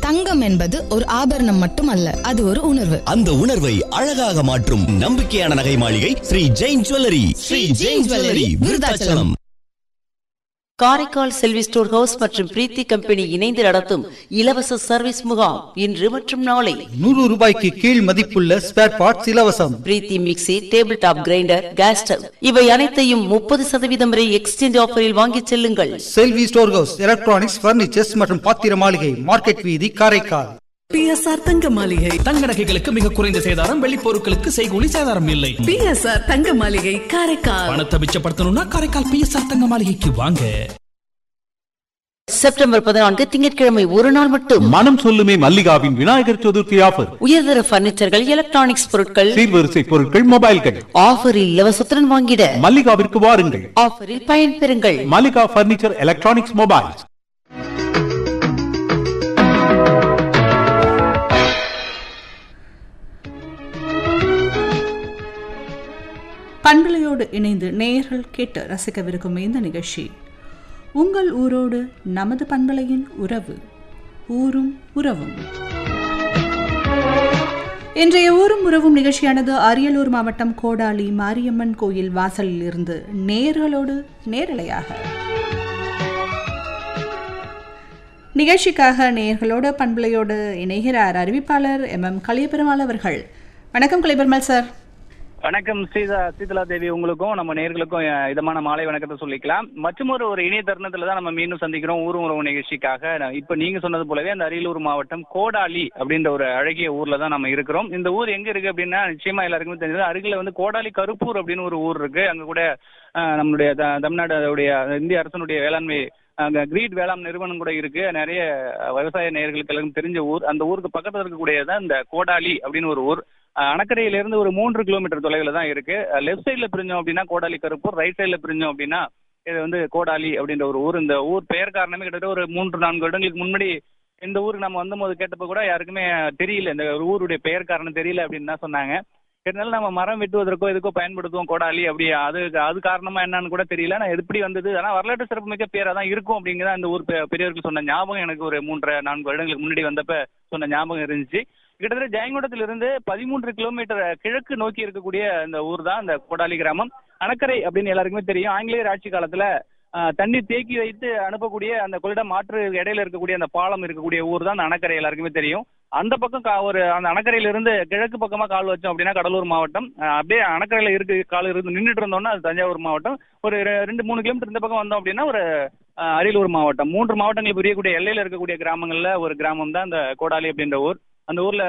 தங்கம் என்பது ஒரு ஆபரணம் மட்டுமல்ல அது ஒரு உணர்வு அந்த உணர்வை அழகாக மாற்றும் நம்பிக்கையான நகை மாளிகை Shri Jain jewellery Shri Jain jewellery Virudhachalam Karaikal Selvi store house மற்றும் பிரீத்தி கம்பெனி இணைந்து நடத்தும் இலவச சர்வீஸ் முகாம் இன்று மற்றும் நாளை நூறு ரூபாய்க்கு கீழ் மதிப்புள்ள ஸ்பேர் பார்ட்ஸ் இலவசம் Preethi mixie table top grinder gas stove இவை அனைத்தையும் முப்பது சதவீதம் வரை எக்ஸ்சேஞ்ச் ஆஃபரில் வாங்கிச் செல்லுங்கள் Selvi store house electronics furnitures மற்றும் பாத்திர மாளிகை மார்க்கெட் வீதி காரைக்கால் பிஎஸ்ஆர் தங்க மாளிகை தங்க நகைகளுக்கு மிக குறைந்த சேதாரம் வெள்ளி பொருட்களுக்கு செய்கூலி சேதாரம் இல்லை பிஎஸ்ஆர் தங்க மாளிகை காரைக்கால் பணத்தை மிச்சப்படுத்தணும்னா காரைக்கால் பிஎஸ்ஆர் தங்க மாளிகைக்கு வாங்க செப்டம்பர் பதினான்கு திங்கட்கிழமை ஒரு நாள் மட்டும் மனம் சொல்லுமே மல்லிகாவின் விநாயகர் சதுர்த்தி ஆஃபர் உயர்தர பர்னிச்சர்கள் எலக்ட்ரானிக்ஸ் பொருட்கள் சீர்வரிசை பொருட்கள் மொபைல்கள் ஆஃபரில் இலவசத்துடன் வாங்கிட மல்லிகாவிற்கு வாருங்கள் ஆஃபரில் பயன்பெறுங்கள் மல்லிகா பர்னிச்சர் எலக்ட்ரானிக்ஸ் மொபைல்ஸ் பண்பலையோடு இணைந்து நேயர்கள் கேட்டு ரசிக்கவிருக்கும் இந்த நிகழ்ச்சி உங்கள் ஊரோடு நமது பண்பலையின் உறவு ஊரும் உறவும் இன்றைய ஊரும் உறவும் நிகழ்ச்சியானது அரியலூர் மாவட்டம் கோடாலி மாரியம்மன் கோயில் வாசலில் இருந்து நேயர்களோடு நேரலையாக நிகழ்ச்சிக்காக நேயர்களோடு பண்பலையோடு இணைகிறார் அறிவிப்பாளர் எம் எம் கலியபெருமாள் அவர்கள் வணக்கம் கலியபெருமாள் சார் வணக்கம் சீதா சீதலா தேவி உங்களுக்கும் நம்ம நேர்களுக்கும் அஹ், இதமான மாலை வணக்கத்தை சொல்லிக்கலாம் மற்றும் ஒரு ஒரு இணைய தருணத்துல தான் நம்ம மீண்டும் சந்திக்கிறோம் ஊரும் உறவு நிகழ்ச்சிக்காக நான் இப்ப நீங்க சொன்னது போலவே அந்த அரியலூர் மாவட்டம் கோடாலி அப்படின்ற ஒரு அழகிய ஊர்ல தான் நம்ம இருக்கிறோம் இந்த ஊர் எங்க இருக்கு அப்படின்னா நிச்சயமா எல்லாருக்குமே தெரிஞ்சது அருகில வந்து கோடாலி கருப்பூர் அப்படின்னு ஒரு ஊர் இருக்கு அங்க கூட அஹ், நம்மளுடைய த- தமிழ்நாடுடைய இந்திய அரசனுடைய வேளாண்மை அங்க கிரீட் வேளாண் நிறுவனம் கூட இருக்கு நிறைய அஹ், விவசாய நேயர்களுக்கு எல்லாம் தெரிஞ்ச ஊர் அந்த ஊருக்கு பக்கத்துல இருக்கக்கூடியதான் இந்த கோடாலி அப்படின்னு ஒரு ஊர் அஹ், அணக்கரையில இருந்து ஒரு மூன்று கிலோமீட்டர் தொலைவில் தான் இருக்கு லெஃப்ட் சைடுல பிரிஞ்சோம் அப்படின்னா கோடாலி கருப்பூர் ரைட் சைடுல பிரிஞ்சோம் அப்படின்னா இது வந்து கோடாலி அப்படின்ற ஒரு ஊர் இந்த ஊர் பெயர் காரணமே கிட்டத்தட்ட ஒரு மூன்று நான்கு வருடங்களுக்கு முன்னாடி இந்த ஊருக்கு நம்ம வந்தபோது கேட்டப்ப கூட யாருக்குமே தெரியல இந்த ஒரு ஊருடைய பெயர் காரணம் தெரியல அப்படின்னு தான் சொன்னாங்க இருந்தாலும் நம்ம மரம் வெட்டுவதற்கோ எதுக்கோ பயன்படுத்துவோம் கோடாலி அப்படி அது அது காரணமா என்னன்னு கூட தெரியல நான் எப்படி வந்தது ஆனா வரலாற்று சிறப்புமிக்க பேரா தான் இருக்கும் அப்படிங்கிறத அந்த ஊர் பெ- பெரியவர்கள் சொன்ன ஞாபகம் எனக்கு ஒரு மூன்றரை நான்கு வருடங்களுக்கு முன்னாடி வந்தப்ப சொன்ன ஞாபகம் இருந்துச்சு கிட்டத்தட்ட ஜெயங்கொண்டத்துல இருந்து பதிமூன்று கிலோமீட்டர் கிழக்கு நோக்கி இருக்கக்கூடிய இந்த ஊர் தான் இந்த கோடாலி கிராமம் அணக்கரை அப்படின்னு எல்லாருக்குமே தெரியும் ஆங்கிலேயர் ஆட்சி காலத்துல ஆஹ், தண்ணீர் தேக்கி வைத்து அனுப்பக்கூடிய அந்த கொள்ளிடம் மாற்று இடையில இருக்கக்கூடிய அந்த பாலம் இருக்கக்கூடிய ஊர் தான் அந்த அணக்கரை எல்லாருக்குமே தெரியும் அந்த பக்கம் கா- ஒரு அந்த அணக்கரையில இருந்து கிழக்கு பக்கமா கால் வச்சோம் அப்படின்னா கடலூர் மாவட்டம் ஆஹ், அப்படியே அணக்கரையில இருக்கு கால் இருந்து நின்றுட்டு இருந்தோம்னா அது தஞ்சாவூர் மாவட்டம் ஒரு ரெ- ரெண்டு மூணு கிலோமீட்டர் இந்த பக்கம் வந்தோம் அப்படின்னா ஒரு ஆஹ், அரியலூர் மாவட்டம் மூன்று மாவட்டங்கள் புரியக்கூடிய எல்லையில இருக்கக்கூடிய கிராமங்கள்ல ஒரு கிராமம் தான் இந்த கோடாலி அப்படின்ற ஊர் அந்த ஊர்ல